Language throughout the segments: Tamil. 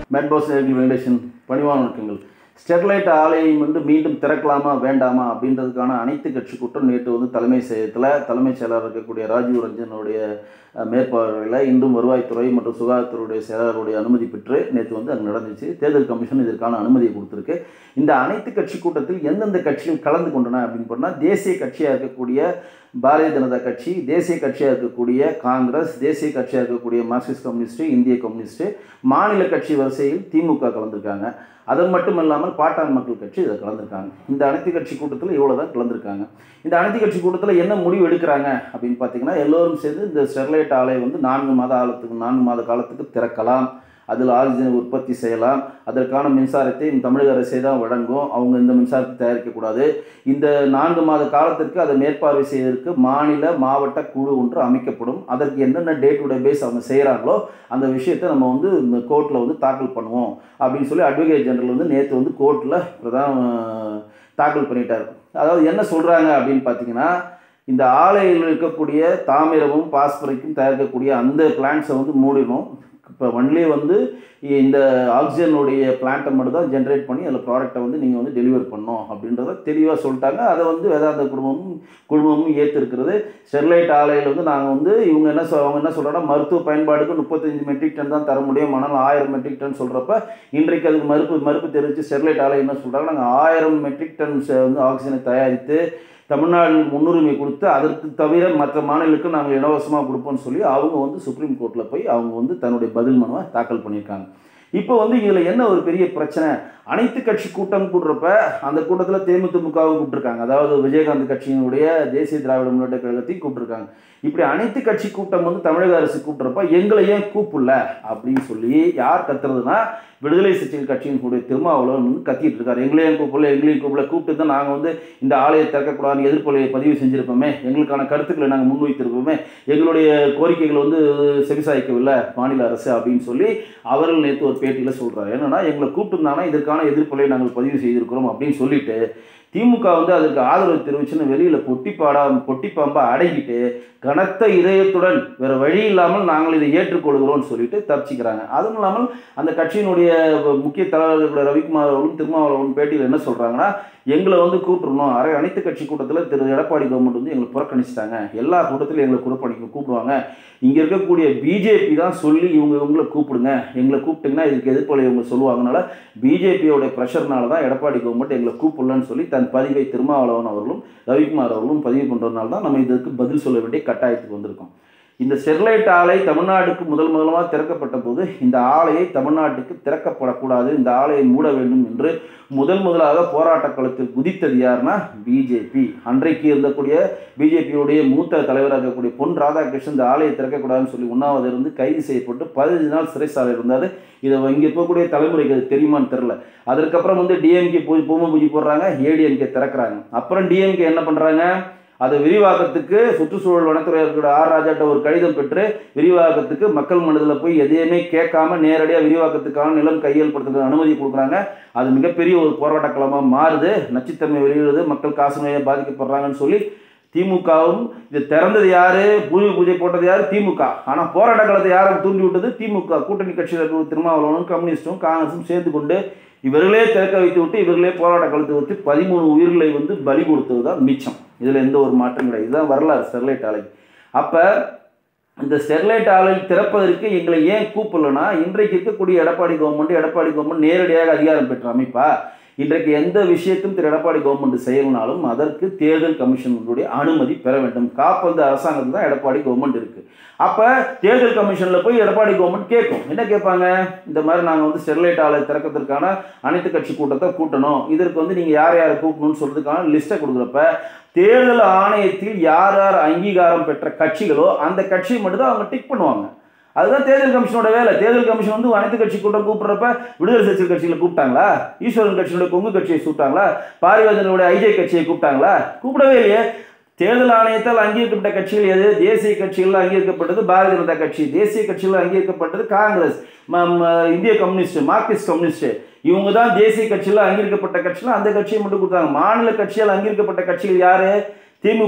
மேட் பாஸ் நேர்கள் வெங்கடேசன் பணிவான வணக்கங்கள் ஸ்டெர்லைட் ஆலையை வந்து மீண்டும் திறக்கலாமா வேண்டாமா அப்படின்றதுக்கான அனைத்து கட்சி கூட்டம் நேற்று வந்து தலைமை செயலகத்தில் தலைமைச் செயலாளர் இருக்கக்கூடிய ராஜீவ் ரஞ்சனுடைய அஹ், மேற்பார்வையில் இன்றும் வருவாய்த்துறை மற்றும் சுகாதாரத்துறையுடைய செயலாளருடைய அனுமதி பெற்று நேற்று வந்து அங்கே நடந்துச்சு தேர்தல் கமிஷன் இதற்கான அனுமதியை கொடுத்துருக்கு இந்த அனைத்து கட்சி கூட்டத்தில் எந்தெந்த கட்சிகள் கலந்து கொண்டன அப்படின்னு சொன்னால் தேசிய கட்சியாக இருக்கக்கூடிய பாரதிய ஜனதா கட்சி தேசிய கட்சியாக இருக்கக்கூடிய காங்கிரஸ் தேசிய கட்சியாக இருக்கக்கூடிய மார்க்சிஸ்ட் கம்யூனிஸ்ட் இந்திய கம்யூனிஸ்ட் மாநில கட்சி வரிசையில் திமுக கலந்துருக்காங்க அது மட்டும் இல்லாமல் பாட்டான் மக்கள் கட்சி இதில் கலந்துருக்காங்க இந்த அனைத்து கட்சி கூட்டத்தில் இவ்வளோ தான் கலந்துருக்காங்க இந்த அனைத்து கட்சி கூட்டத்தில் என்ன முடிவு எடுக்கிறாங்க அப்படின்னு பார்த்தீங்கன்னா எல்லோரும் சேர்ந்து இந்த ஸ்டெர்லைட் ஆலை வந்து நான்கு மாத காலத்துக்கு நான்கு மாத காலத்துக்கு திறக்கலாம் அதில் ஆக்சிஜன் உற்பத்தி செய்யலாம் அதற்கான மின்சாரத்தை இந்த தமிழக அரசே தான் வழங்கும் அவங்க இந்த மின்சாரத்தை தயாரிக்கக்கூடாது இந்த நான்கு மாத காலத்திற்கு அதை மேற்பார்வை செய்வதற்கு மாநில மாவட்ட குழு ஒன்று அமைக்கப்படும் அதற்கு என்னென்ன டே டு டே பேஸ் அவங்க செய்கிறாங்களோ அந்த விஷயத்தை நம்ம வந்து இந்த கோர்ட்டில் வந்து தாக்கல் பண்ணுவோம் அப்படின்னு சொல்லி அட்வொகேட் ஜெனரல் வந்து நேற்று வந்து கோர்ட்டில் பிரதான் தாக்கல் பண்ணிட்டார் அதாவது என்ன சொல்கிறாங்க அப்படின்னு பார்த்தீங்கன்னா இந்த ஆலையில் இருக்கக்கூடிய தாமிரமும் பாஸ்பரிக்கும் தயாரிக்கக்கூடிய அந்த பிளான்ட்ஸை வந்து மூடிடும் இப்போ ஒன்லி வந்து இந்த ஆக்சிஜனுடைய பிளான்ட்டை மட்டும் தான் ஜென்ரேட் பண்ணி அதில் ப்ராடக்ட்டை வந்து நீங்கள் வந்து டெலிவர் பண்ணோம் அப்படின்றத தெளிவாக சொல்லிட்டாங்க அதை வந்து வேதாந்த குடும்பமும் குழுமமும் ஏற்றிருக்கிறது ஸ்டெர்லைட் ஆலையில் வந்து நாங்கள் வந்து இவங்க என்ன சொல் அவங்க என்ன சொல்கிறாங்கன்னா மருத்துவ பயன்பாடுக்கு முப்பத்தஞ்சு மெட்ரிக் டன் தான் தர முடியும் ஆனால் ஆயிரம் மெட்ரிக் டன் சொல்கிறப்ப இன்றைக்கு அதுக்கு மறுப்பு மறுப்பு தெரிவித்து ஸ்டெர்லைட் ஆலை என்ன சொல்கிறாங்க நாங்கள் ஆயிரம் மெட்ரிக் டன் வந்து ஆக்சிஜனை தயாரித்து தமிழ்நாடு முன்னுரிமை கொடுத்து அதற்கு தவிர மற்ற மாநிலங்களுக்கு நாங்கள் இலவசமாக கொடுப்போம்னு சொல்லி அவங்க வந்து சுப்ரீம் கோர்ட்டில் போய் அவங்க வந்து தன்னுடைய பதில் மனுவை தாக்கல் பண்ணியிருக்காங்க இப்போ வந்து இதில் என்ன ஒரு பெரிய பிரச்சனை அனைத்து கட்சி கூட்டம் கூடுறப்ப அந்த கூட்டத்தில் தேமுதிமுகவும் கூப்பிட்டுருக்காங்க அதாவது விஜயகாந்த் கட்சியினுடைய தேசிய திராவிட முன்னேற்ற கழகத்தையும் கூப்பிட்டுருக்காங்க இப்படி அனைத்து கட்சி கூட்டம் வந்து தமிழக அரசு கூப்பிட்றப்ப எங்களை ஏன் கூப்பிடல அப்படின்னு சொல்லி யார் கத்துறதுன்னா விடுதலை சிறுத்தைகள் கட்சியின் கூடிய திருமாவளவன் வந்து கத்திட்டு இருக்காரு எங்களையும் கூப்பிடல எங்களையும் கூப்பிடல கூப்பிட்டு தான் நாங்கள் வந்து இந்த ஆலையை திறக்கக்கூடாதுன்னு எதிர்ப்பொலையை பதிவு செஞ்சுருப்போமே எங்களுக்கான கருத்துக்களை நாங்கள் முன்வைத்திருப்போமே எங்களுடைய கோரிக்கைகள் வந்து செவிசாய்க்கவில்லை மாநில அரசு அப்படின்னு சொல்லி அவர்கள் நேற்று ஒரு பேட்டியில் சொல்கிறார் என்னன்னா எங்களை கூப்பிட்டுருந்தாங்கன்னா இதற்கான எதிர்ப்பொலையை நாங்கள் பதிவு செய்திருக்கிறோம் அப்படின்னு சொல்லிட்டு திமுக வந்து அதுக்கு ஆதரவு தெரிவிச்சுன்னு வெளியில் பொட்டிப்பாடா பொட்டிப்பாம்பா அடங்கிட்டு கனத்த இதயத்துடன் வேறு வழி இல்லாமல் நாங்கள் இதை ஏற்றுக்கொள்கிறோம்னு சொல்லிட்டு தப்பிச்சுக்கிறாங்க அதுவும் இல்லாமல் அந்த கட்சியினுடைய முக்கிய தலைவர்கள் ரவிக்குமார் அவர்களும் திருமாவளவன் பேட்டியில் என்ன சொல்கிறாங்கன்னா எங்களை வந்து கூப்பிடணும் அரை அனைத்து கட்சி கூட்டத்தில் திரு எடப்பாடி கவர்மெண்ட் வந்து எங்களை புறக்கணிச்சிட்டாங்க எல்லா கூட்டத்திலும் எங்களை புறப்பணிக்க கூப்பிடுவாங்க இங்கே இருக்கக்கூடிய பிஜேபி தான் சொல்லி இவங்க இவங்களை கூப்பிடுங்க எங்களை கூப்பிட்டிங்கன்னா இதுக்கு எதிர்ப்பலை இவங்க சொல்லுவாங்கனால பிஜேபியோட ப்ரெஷர்னால தான் எடப்பாடி கவர்மெண்ட் எங்களை கூப்பிடலன்னு சொல்லி தன் பதிவை திருமாவளவன் அவர்களும் ரவிக்குமார் அவர்களும் பதிவு பண்ணுறதுனால தான் நம்ம இதற்கு பதில் சொல்ல வேண்டிய கட்டாயத்துக்கு வந்திருக்கோம் இந்த ஸ்டெர்லைட் ஆலை தமிழ்நாட்டுக்கு முதல் முதலமாக திறக்கப்பட்ட போது இந்த ஆலையை தமிழ்நாட்டுக்கு திறக்கப்படக்கூடாது இந்த ஆலையை மூட வேண்டும் என்று முதல் முதலாக போராட்ட களத்தில் குதித்தது யாருன்னா பிஜேபி அன்றைக்கு இருந்தக்கூடிய பிஜேபியுடைய மூத்த தலைவராக இருக்கக்கூடிய பொன் ராதாகிருஷ்ணன் இந்த ஆலையை திறக்கக்கூடாதுன்னு சொல்லி உண்ணாவது இருந்து கைது செய்யப்பட்டு பதினஞ்சு நாள் சிறைசாலை இருந்தார் இதை இங்கே இருக்கக்கூடிய தலைமுறைக்கு அது தெரியுமான்னு தெரில அதற்கப்புறம் வந்து டிஎம்கே பூ பூம பூஜை போடுறாங்க ஏடிஎம்கே திறக்கிறாங்க அப்புறம் டிஎம்கே என்ன பண்ணுறாங்க அதை விரிவாக்கத்துக்கு சுற்றுச்சூழல் வனத்துறை இருக்கிற ஆர் ராஜாட்ட ஒரு கடிதம் பெற்று விரிவாக்கத்துக்கு மக்கள் மனதில் போய் எதையுமே கேட்காம நேரடியாக விரிவாக்கத்துக்கான நிலம் கையல்படுத்துறதுக்கு அனுமதி கொடுக்குறாங்க அது மிகப்பெரிய ஒரு போராட்ட களமாக மாறுது நச்சுத்தன்மை வெளியிடுது மக்கள் காசு நோயை பாதிக்கப்படுறாங்கன்னு சொல்லி திமுகவும் இது திறந்தது யாரு பூமி பூஜை போட்டது யாரு திமுக ஆனால் போராட்ட காலத்தை யாரை தூண்டி விட்டது திமுக கூட்டணி கட்சியில் இருக்கிற திருமாவளவனும் கம்யூனிஸ்டும் காங்கிரஸும் சேர்ந்து கொண்டு இவர்களே திறக்க வைத்து விட்டு இவர்களே போராட்ட காலத்தை விட்டு பதிமூணு உயிர்களை வந்து பலி கொடுத்தது தான் மிச்சம் இதில் எந்த ஒரு மாற்றம் கிடையாது இதுதான் வரலாறு ஸ்டெர்லைட் ஆலை அப்போ இந்த ஸ்டெர்லைட் ஆலை திறப்பதற்கு எங்களை ஏன் கூப்பிடலன்னா இன்றைக்கு இருக்கக்கூடிய எடப்பாடி கவர்மெண்ட் எடப்பாடி கவர்மெண்ட் நேரடியாக அதிகாரம் பெற்ற அமைப்பா இன்றைக்கு எந்த விஷயத்தும் திரு எடப்பாடி கவர்மெண்ட் செய்யணும்னாலும் அதற்கு தேர்தல் கமிஷனுடைய அனுமதி பெற வேண்டும் காப்பந்து அரசாங்கத்தில் தான் எடப்பாடி கவர்மெண்ட் இருக்கு அப்போ தேர்தல் கமிஷனில் போய் எடப்பாடி கவர்மெண்ட் கேட்கும் என்ன கேட்பாங்க இந்த மாதிரி நாங்கள் வந்து ஸ்டெர்லைட் ஆலை திறக்கிறதுக்கான அனைத்து கட்சி கூட்டத்தை கூட்டணும் இதற்கு வந்து நீங்கள் யார் யாரை கூட்டணும்னு சொல்றதுக்கான லிஸ்ட்டை கொடுக்குறப்ப தேர்தல் ஆணையத்தில் யார் யார் அங்கீகாரம் பெற்ற கட்சிகளோ அந்த கட்சியை மட்டும் தான் அவங்க டிக் பண்ணுவாங்க அதுதான் தேர்தல் கமிஷனோட வேலை தேர்தல் கமிஷன் வந்து அனைத்து கட்சி கூட்டம் கூப்பிடுறப்ப விடுதலை சிறுத்தைகள் கட்சியில் கூப்பிட்டாங்களா ஈஸ்வரன் கட்சியோட கொங்கு கட்சியை கூப்பிட்டாங்களா பாரிவேந்தனுடைய ஐஜே கட்சியை கூப்பிட்டாங்களா கூப்பிடவே இல்லையே தேர்தல் ஆணையத்தால் அங்கீகரிக்கப்பட்ட கட்சிகள் எது தேசிய கட்சிகள் அங்கீகரிக்கப்பட்டது பாரதிய ஜனதா கட்சி தேசிய கட்சிகள் அங்கீகரிக்கப்பட்டது காங்கிரஸ் ம- ம- இந்திய கம்யூனிஸ்ட் மார்க்சிஸ்ட் கம்யூனிஸ்ட் இவங்க தான் தேசிய கட்சியில் அங்கீகரிக்கப்பட்ட கட்சியில் அந்த கட்சியை மட்டும் கொடுத்தாங்க மாநில கட்சியால் அங்கீகரிக்கப்பட்ட கட்சிகள் யாரு திமுக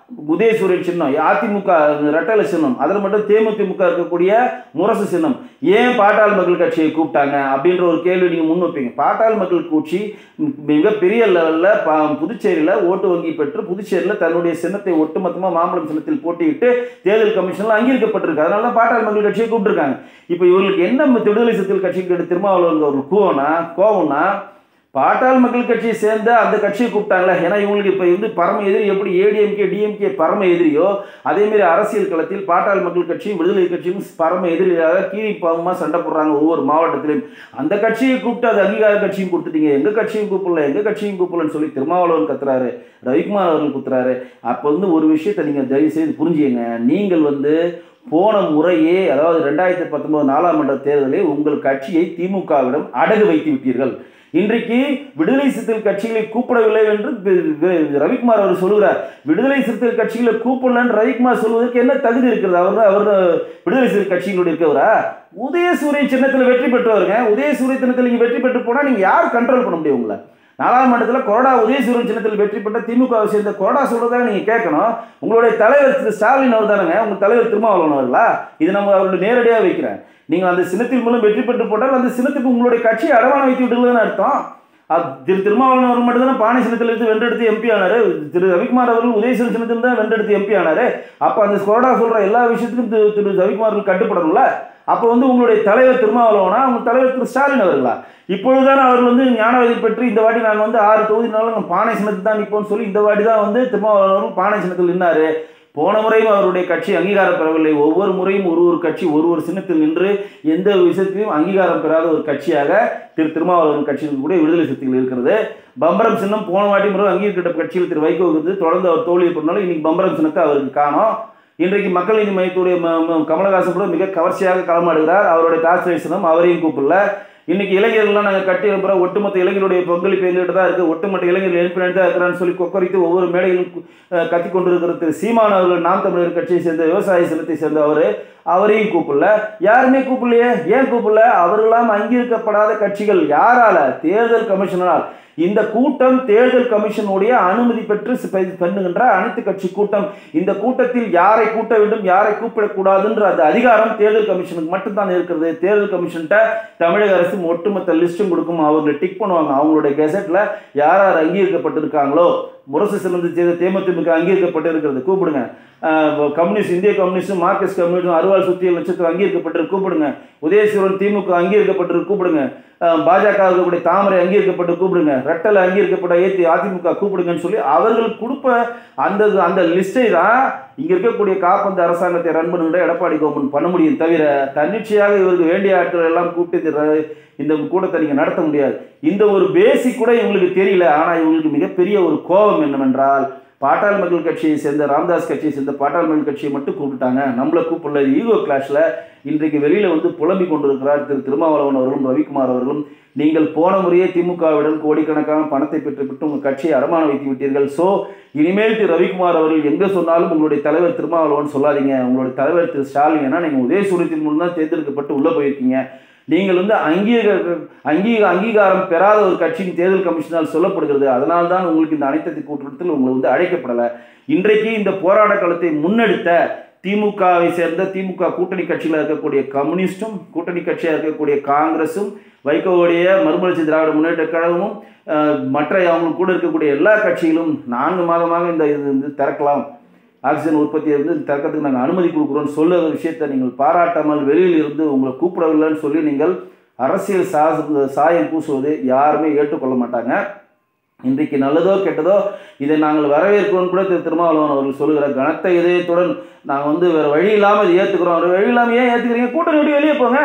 உதயசூரியன் சின்னம் அதிமுக ரெட்டலை சின்னம் அதில் மட்டும் தேமுதிமுக இருக்கக்கூடிய முரசு சின்னம் ஏன் பாட்டாள் மக்கள் கட்சியை கூப்பிட்டாங்க அப்படின்ற ஒரு கேள்வி நீங்கள் முன் வைப்பீங்க பாட்டாள் மக்கள் கட்சி மிகப்பெரிய லெவலில் பா புதுச்சேரியில் ஓட்டு வங்கி பெற்று புதுச்சேரியில் தன்னுடைய சின்னத்தை ஒட்டுமொத்தமாக மாம்பழம் சின்னத்தில் போட்டியிட்டு தேர்தல் கமிஷனில் அங்கீகரிக்கப்பட்டிருக்கு அதனால தான் பாட்டாள் மக்கள் கட்சியை கூப்பிட்டுருக்காங்க இப்போ இவர்களுக்கு என்ன விடுதலை சிறுத்தைகள் கட்சிக்கு திருமாவளவன் ஒரு கோவம்னா கோவம்னா பாட்டாள் மக்கள் கட்சியை சேர்ந்த அந்த கட்சியை கூப்பிட்டாங்களே ஏன்னா இவங்களுக்கு இப்போ வந்து பரம எதிரி எப்படி ஏடிஎம்கே டிஎம்கே பரம எதிரியோ அதேமாரி அரசியல் களத்தில் பாட்டாள் மக்கள் கட்சியும் விடுதலை கட்சியும் பரம எதிரியாக கீழி பாவமாக சண்டை போடுறாங்க ஒவ்வொரு மாவட்டத்திலையும் அந்த கட்சியை கூப்பிட்டு அது அங்கீகார கட்சியும் கொடுத்துட்டீங்க எங்கள் கட்சியும் கூப்பிடல எங்கள் கட்சியும் கூப்பிடலன்னு சொல்லி திருமாவளவன் கத்துறாரு ரவிக்குமார் அவர்கள் குத்துறாரு அப்போ வந்து ஒரு விஷயத்தை நீங்கள் தயவு செய்து புரிஞ்சுங்க நீங்கள் வந்து போன முறையே அதாவது ரெண்டாயிரத்தி பத்தொன்பது நாலாம் தேர்தலில் உங்கள் கட்சியை திமுகவிடம் அடகு வைத்து விட்டீர்கள் இன்றைக்கு விடுதலை சிறுத்தைகள் கட்சிகளை கூப்பிடவில்லை என்று வி- வி- ரவிக்குமார் அவர் சொல்லுகிறார் விடுதலை சிறுத்தைகள் கட்சிகளை கூப்பிடலன்னு ரவிக்குமார் சொல்வதற்கு என்ன தகுதி இருக்கிறது அவர் அவர் விடுதலை சிறுத்தை கட்சியினுடைய இருக்கவரா உதயசூரிய சின்னத்தில் வெற்றி பெற்றவருங்க உதயசூரிய சின்னத்தில் நீங்கள் வெற்றி பெற்று போனால் நீங்கள் யார் கண்ட்ரோல் பண்ண முடியும் உங்களை நாடாளுமன்றத்தில் கொரோடா உதயசூரன் சின்னத்தில் வெற்றி பெற்ற திமுகவை சேர்ந்த கொரோடா சொல்றதாக நீங்கள் கேட்கணும் உங்களுடைய தலைவர் திரு ஸ்டாலின் அவர் தானுங்க உங்கள் தலைவர் திருமாவளவன் அவர்களா இது நம்ம அவருடைய நேரடியாக வைக்கிறேன் நீங்கள் அந்த சின்னத்தின் மூலம் வெற்றி பெற்று போட்டால் அந்த சின்னத்துக்கு உங்களுடைய கட்சியை அடமானம் வைத்து விட்டுள்ளதுன்னு அர்த்தம் அது திரு திருமாவளவன் அவர் மட்டும் தானே பானை சின்னத்தில் இருந்து வென்றெடுத்து எம்பி ஆனாரு திரு ரவிக்குமார் அவர்கள் உதயசூரன் சின்னத்தில் தான் வென்றெடுத்து எம்பி ஆனாரு அப்போ அந்த கொரோடா சொல்ற எல்லா விஷயத்துக்கும் திரு திரு ரவிக்குமார் அவர்கள் கட்டுப்படணும்ல அப்போ வந்து உங்களுடைய தலைவர் திருமாவளவனா உங்க தலைவர் திரு ஸ்டாலின் அவர்களா இப்பொழுதுதான் அவர் வந்து ஞானவதி பெற்று இந்த வாட்டி நாங்கள் வந்து ஆறு தொகுதினாலும் பானை சின்னத்தில் தான் நிற்போம்னு சொல்லி இந்த வாட்டி தான் வந்து திருமாவளவன் அவர்கள் பானை சின்னத்தில் நின்னாரு போன முறையும் அவருடைய கட்சி அங்கீகாரம் பெறவில்லை ஒவ்வொரு முறையும் ஒரு ஒரு கட்சி ஒரு ஒரு சின்னத்தில் நின்று எந்த விஷயத்திலையும் அங்கீகாரம் பெறாத ஒரு கட்சியாக திரு திருமாவளவன் கட்சியில் கூட விடுதலை சிறுத்தைகள் இருக்கிறது பம்பரம் சின்னம் போன வாட்டி முறை அங்கீகரிக்கப்பட்ட கட்சியில் திரு வைகோ இருந்து தொடர்ந்து அவர் தோல்வி பண்ணாலும் இன்னைக்கு பம்பரம் சின்னத்தை அவருக்கு காணோம் இன்றைக்கு மக்கள் நீதி மையத்துடைய ம- ம- கமலஹாசன் கூட மிக கவர்ச்சியாக களமாடுகிறார் அவருடைய டாஸ் சின்னம் அவரையும் கூப்பிடல இன்னைக்கு இளைஞர்கள்லாம் நாங்கள் கட்டி அனுப்புகிறோம் ஒட்டுமொத்த இளைஞருடைய பங்களிப்பு எங்ககிட்ட தான் இருக்குது ஒட்டுமொத்த இளைஞர்கள் எழுப்பினாடி தான் இருக்கிறான்னு சொல்லி கொக்கரித்து ஒவ்வொரு மேடையிலும் அஹ், கத்திக் கொண்டிருக்கிற திரு சீமான் அவர்கள் நாம் தமிழர் கட்சியை சேர்ந்த விவசாய சின்னத்தை சேர்ந்த அவர் அவரையும் கூப்பிடல யாருமே கூப்பிடலையே ஏன் கூப்பிடல அவர்களாம் அங்கீகரிக்கப்படாத கட்சிகள் யாரால தேர்தல் கமிஷனால் இந்த கூட்டம் தேர்தல் கமிஷனுடைய அனுமதி பெற்று சி- பெ- பண்ணுகின்ற அனைத்து கட்சி கூட்டம் இந்த கூட்டத்தில் யாரை கூட்ட வேண்டும் யாரை கூப்பிடக்கூடாதுன்ற அந்த அதிகாரம் தேர்தல் கமிஷனுக்கு மட்டும்தான் இருக்கிறது தேர்தல் கமிஷன்ட்ட தமிழக அரசு ஒட்டுமொத்த லிஸ்ட்டும் கொடுக்கும் அவங்க டிக் பண்ணுவாங்க அவங்களுடைய கெசட்ல யார் யார் அங்கீகரிக்கப்பட்டிருக்காங்களோ முரசு சிறந்து செய்த தேமுதிமுக அங்கீகரிக்கப்பட்டு இருக்கிறது கூப்பிடுங்க அஹ் கம்யூனிஸ்ட் இந்திய கம்யூனிஸ்டும் மார்க்சிஸ்ட் கம்யூனிஸ்டும் அறுவாள் சுத்தியல் நட்சத்திரம் அங்கீகரிக்கப்பட்டு கூப்பிடுங்க உதயசூரன் திமுக அங்கீகரிக்கப்பட்டு கூப்பிடுங்க அஹ் பாஜக இருக்கக்கூடிய தாமரை அங்கீகரிக்கப்பட்டு கூப்பிடுங்க ரெட்டலை அங்கீகரிக்கப்பட்ட ஏத்தி அதிமுக கூப்பிடுங்கன்னு சொல்லி அவர்கள் கொடுப்ப அந்த அந்த லிஸ்ட்டை தான் இங்க இருக்கக்கூடிய காப்பந்து அரசாங்கத்தை ரன் பண்ணுகிற எடப்பாடி கவர்மெண்ட் பண்ண முடியும் தவிர தன்னிச்சையாக இவருக்கு வேண்டிய ஆட்கள் எல்லாம் கூப்பிட்டு இந்த ர- இந்த கூட்டத்தை நீங்க நடத்த முடியாது இந்த ஒரு பேசிக் கூட இவங்களுக்கு தெரியல ஆனா இவங்களுக்கு மிகப்பெரிய ஒரு கோபம் என்னவென்றால் பாட்டாள் மக்கள் கட்சியை சேர்ந்த ராம்தாஸ் கட்சியை சேர்ந்த பாட்டாள் மக்கள் கட்சியை மட்டும் கூப்பிட்டாங்க நம்மளை கூப்பிடல ஈகோ கிளாஷ்ல இன்றைக்கு வெளியில வந்து புலம்பிக் கொண்டிருக்கிறார் திரு திருமாவளவன் அவர்களும் ரவிக்குமார் அவர்களும் நீங்கள் போன முறையே திமுகவிடம் கோடிக்கணக்கான பணத்தை பெற்றுவிட்டு உங்கள் கட்சியை அடமானம் வைத்து விட்டீர்கள் ஸோ இனிமேல் திரு ரவிக்குமார் அவர்கள் எங்கே சொன்னாலும் உங்களுடைய தலைவர் திருமாவளவன் சொல்லாதீங்க உங்களுடைய தலைவர் திரு ஸ்டாலின் ஏன்னா நீங்கள் உதயசூரியத்தின் மூலம் தான் தேர்ந்தெடுக்கப்பட்டு உள்ளே போயிருக்கீங்க நீங்கள் வந்து அங்கீக அங்கீக அங்கீகாரம் பெறாத ஒரு கட்சியின் தேர்தல் கமிஷனால் சொல்லப்படுகிறது அதனால் தான் உங்களுக்கு இந்த அனைத்து கூட்டத்தில் உங்களை வந்து அழைக்கப்படலை இன்றைக்கு இந்த போராட்ட களத்தை முன்னெடுத்த திமுகவை சேர்ந்த திமுக கூட்டணி கட்சியில் இருக்கக்கூடிய கம்யூனிஸ்டும் கூட்டணி கட்சியாக இருக்கக்கூடிய காங்கிரஸும் வைகோவுடைய மறுமலர்ச்சி திராவிட முன்னேற்ற கழகமும் அஹ், மற்ற அவங்க கூட இருக்கக்கூடிய எல்லா கட்சிகளும் நான்கு மாதமாக இந்த இது வந்து திறக்கலாம் ஆக்சிஜன் உற்பத்தியை வந்து திறக்கிறதுக்கு நாங்கள் அனுமதி கொடுக்குறோம்னு சொல்லுற விஷயத்தை நீங்கள் பாராட்டாமல் வெளியில் இருந்து உங்களை கூப்பிடவில்லைன்னு சொல்லி நீங்கள் அரசியல் சா சாயம் பூசுவது யாருமே ஏற்றுக்கொள்ள மாட்டாங்க இன்றைக்கு நல்லதோ கெட்டதோ இதை நாங்கள் வரவேற்கிறோம் கூட திரு திருமாவளவன் அவர்கள் சொல்லுகிற கனத்த இதயத்துடன் நாங்கள் வந்து வேறு வழி இல்லாமல் இதை ஏற்றுக்கிறோம் வேறு வழி இல்லாமல் ஏன் ஏற்றுக்கிறீங்க கூட்டணி விட்டு வெளியே போங்க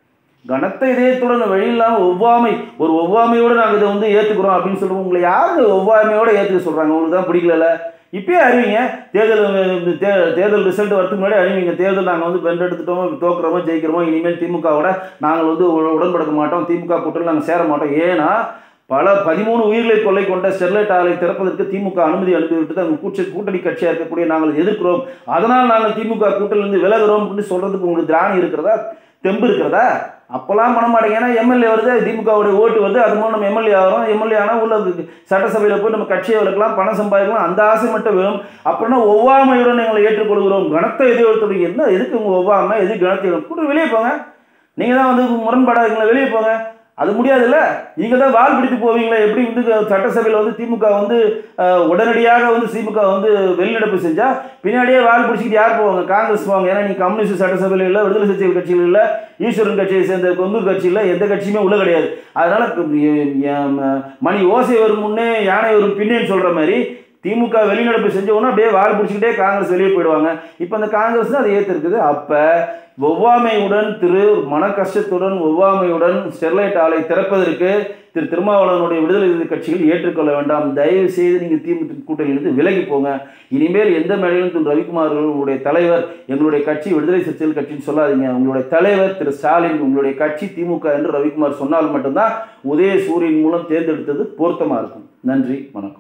கனத்த இதயத்துடன் வழி இல்லாமல் ஒவ்வாமை ஒரு ஒவ்வாமையோடு நாங்கள் இதை வந்து ஏற்றுக்கிறோம் அப்படின்னு சொல்லுவோம் உங்களை யாருங்க ஒவ்வாமையோடு ஏற்றுக்க சொல்கிறாங்க உங்களுக்கு தான் பிடிக்கல இப்பயே அறிவிங்க தேர்தல் அஹ், தே- தேர்தல் ரிசல்ட் வரதுக்கு முன்னாடி அறிவிங்க தேர்தல் நாங்கள் வந்து வென்றெடுத்துட்டோமோ தோக்குறோமோ ஜெயிக்கிறோமோ இனிமேல் திமுகவோட நாங்கள் வந்து உட- உடன்படுக்க மாட்டோம் திமுக கூட்டத்தில் நாங்கள் சேர மாட்டோம் ஏன்னா பல பதிமூணு உயிர்களை கொள்ளை கொண்ட ஸ்டெர்லைட் ஆலை திறப்பதற்கு திமுக அனுமதி அனுப்பிவிட்டு அங்கே கூச்ச கூட்டணி கட்சியாக இருக்கக்கூடிய நாங்கள் எதிர்க்கிறோம் அதனால் நாங்கள் திமுக கூட்டணியிலிருந்து விலகுறோம் அப்படின்னு சொல்றதுக்கு உங்களுக்கு திராணி இருக்கிறதா தெம்பு இருக்கிறதா அப்போல்லாம் பண்ண மாட்டேங்க ஏன்னா எம்எல்ஏ வருது திமுகவுடைய ஓட்டு வருது அது மூலம் நம்ம எம்எல்ஏ ஆகிறோம் எம்எல்ஏ ஆனால் உள்ள சட்டசபையில் போய் நம்ம கட்சியை வளர்க்கலாம் பணம் சம்பாதிக்கலாம் அந்த ஆசை மட்டும் வேணும் அப்படின்னா ஒவ்வாமையுடன் எங்களை ஏற்றுக்கொள்கிறோம் கனத்த எதிர்த்து என்ன எதுக்கு உங்கள் ஒவ்வாமை எது கனத்தை கூட வெளியே போங்க நீங்கள் தான் வந்து முரண்பாடாக இருக்கீங்களா வெளியே போங்க அது முடியாதுல்ல நீங்கள் தான் வால் பிடித்து போவீங்களா எப்படி வந்து சட்டசபையில் வந்து திமுக வந்து அஹ், உடனடியாக வந்து திமுக வந்து வெளிநடப்பு செஞ்சால் பின்னாடியே வால் பிடிச்சிக்கிட்டு யார் போவாங்க காங்கிரஸ் போவாங்க ஏன்னா நீங்கள் கம்யூனிஸ்ட் சட்டசபையில் இல்லை விடுதலை சிறுத்தைகள் கட்சியில் இல்லை ஈஸ்வரன் கட்சியை சேர்ந்த கொந்தூர் கட்சியில் எந்த கட்சியுமே உள்ள கிடையாது அதனால எ- எ- மணி ஓசை வரும் முன்னே யானை வரும் பின்னேன்னு சொல்கிற மாதிரி திமுக வெளிநடப்பு செஞ்ச உடனே அப்படியே வால் பிடிச்சிக்கிட்டே காங்கிரஸ் வெளியே போயிடுவாங்க இப்போ அந்த காங்கிரஸ் தான் அதை ஏற்றிருக்குது அப்போ ஒவ்வாமையுடன் திரு மன கஷ்டத்துடன் ஒவ்வாமையுடன் ஸ்டெர்லைட் ஆலை திறப்பதற்கு திரு திருமாவளவனுடைய விடுதலை சிறுத்தை கட்சிகள் ஏற்றுக்கொள்ள வேண்டாம் தயவு செய்து நீங்கள் திமுக கூட்டணியிலிருந்து விலகி போங்க இனிமேல் எந்த மேடையிலும் திரு ரவிக்குமார் அவர்களுடைய தலைவர் எங்களுடைய கட்சி விடுதலை சிறுத்தைகள் கட்சின்னு சொல்லாதீங்க உங்களுடைய தலைவர் திரு ஸ்டாலின் உங்களுடைய கட்சி திமுக என்று ரவிக்குமார் சொன்னால் மட்டும்தான் உதய சூரியன் மூலம் தேர்ந்தெடுத்தது பொருத்தமாக இருக்கும் நன்றி வணக்கம்